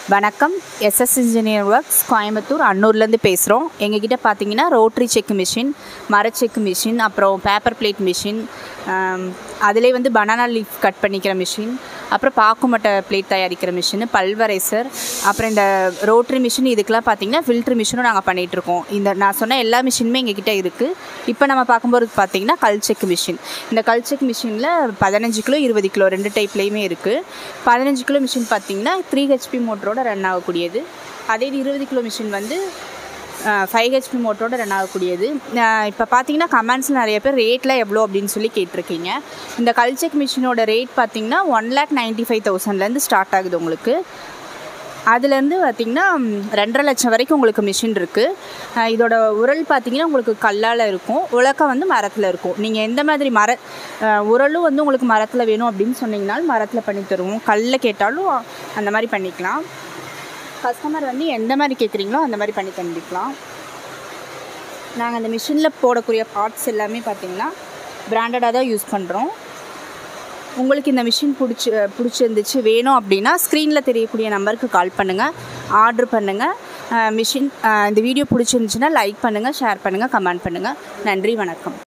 வணக்கம் SS engineer works Coimbatore அன்னூர்லேருந்து பேசுகிறோம் எங்ககிட்ட பார்த்தீங்கன்னா ரோட்ரி செக் மிஷின் மர செக் மிஷின் அப்புறம் பேப்பர் பிளேட் மிஷின் அதிலே வந்து பனானா லீஃப் கட் பண்ணிக்கிற மிஷின் அப்புறம் பாக்குமட்டை பிளேட் தயாரிக்கிற மிஷின் பல்வரைசர் அப்புறம் இந்த ரோட்ரி மிஷின் இதுக்கெலாம் பார்த்தீங்கன்னா ஃபில்ட்ரு மிஷினும் நாங்கள் பண்ணிகிட்ருக்கோம் இந்த நான் சொன்ன எல்லா மிஷினுமே எங்ககிட்ட இருக்குது இப்போ நம்ம பார்க்கும்போது பார்த்தீங்கன்னா கல் செக் மிஷின் இந்த கல் செக் மிஷினில் பதினஞ்சு கிலோ இருபது கிலோ ரெண்டு டைப்லேயுமே இருக்குது பதினஞ்சு கிலோ மிஷின் பார்த்தீங்கன்னா த்ரீ ஹெச்பி மோட்டரோட ரன் ஆகக்கூடியது அதே இது இருபது கிலோ மிஷின் வந்து ஃபைவ் ஹெச்பி மோட்டரோட ரன் ஆகக்கூடியது இப்போ பார்த்தீங்கன்னா கமெண்ட்ஸில் நிறைய பேர் ரேட்லாம் எவ்வளோ அப்படின்னு சொல்லி கேட்டிருக்கீங்க இந்த கல்ச்செக் மிஷினோட ரேட் பார்த்தீங்கன்னா ஒன் லேக் நைன்ட்டி ஃபைவ் தௌசண்ட்லேருந்து ஸ்டார்ட் ஆகுது உங்களுக்கு அதுலேருந்து பார்த்திங்கன்னா ரெண்டரை லட்சம் வரைக்கும் உங்களுக்கு மிஷின் இருக்குது இதோட உரல் பார்த்திங்கன்னா உங்களுக்கு கல்லால் இருக்கும் உலக்கம் வந்து மரத்தில் இருக்கும் நீங்கள் எந்த மாதிரி மர உரலும் வந்து உங்களுக்கு மரத்தில் வேணும் அப்படின்னு சொன்னீங்கனாலும் மரத்தில் பண்ணி தருவோம் கல்லில் கேட்டாலும் அந்த மாதிரி பண்ணிக்கலாம் கஸ்டமர் வந்து எந்த மாதிரி கேட்குறீங்களோ அந்த மாதிரி பண்ணி தந்துக்கலாம் நாங்கள் அந்த மிஷினில் போடக்கூடிய பார்ட்ஸ் எல்லாமே பார்த்திங்கன்னா பிராண்டடாக தான் யூஸ் பண்ணுறோம் உங்களுக்கு இந்த மிஷின் பிடிச்சி பிடிச்சிருந்துச்சு வேணும் அப்படின்னா ஸ்க்ரீனில் தெரியக்கூடிய நம்பருக்கு கால் பண்ணுங்கள் ஆர்டர் பண்ணுங்கள் மிஷின் இந்த வீடியோ பிடிச்சிருந்துச்சுன்னா லைக் பண்ணுங்கள் ஷேர் பண்ணுங்கள் கமெண்ட் பண்ணுங்கள் நன்றி வணக்கம்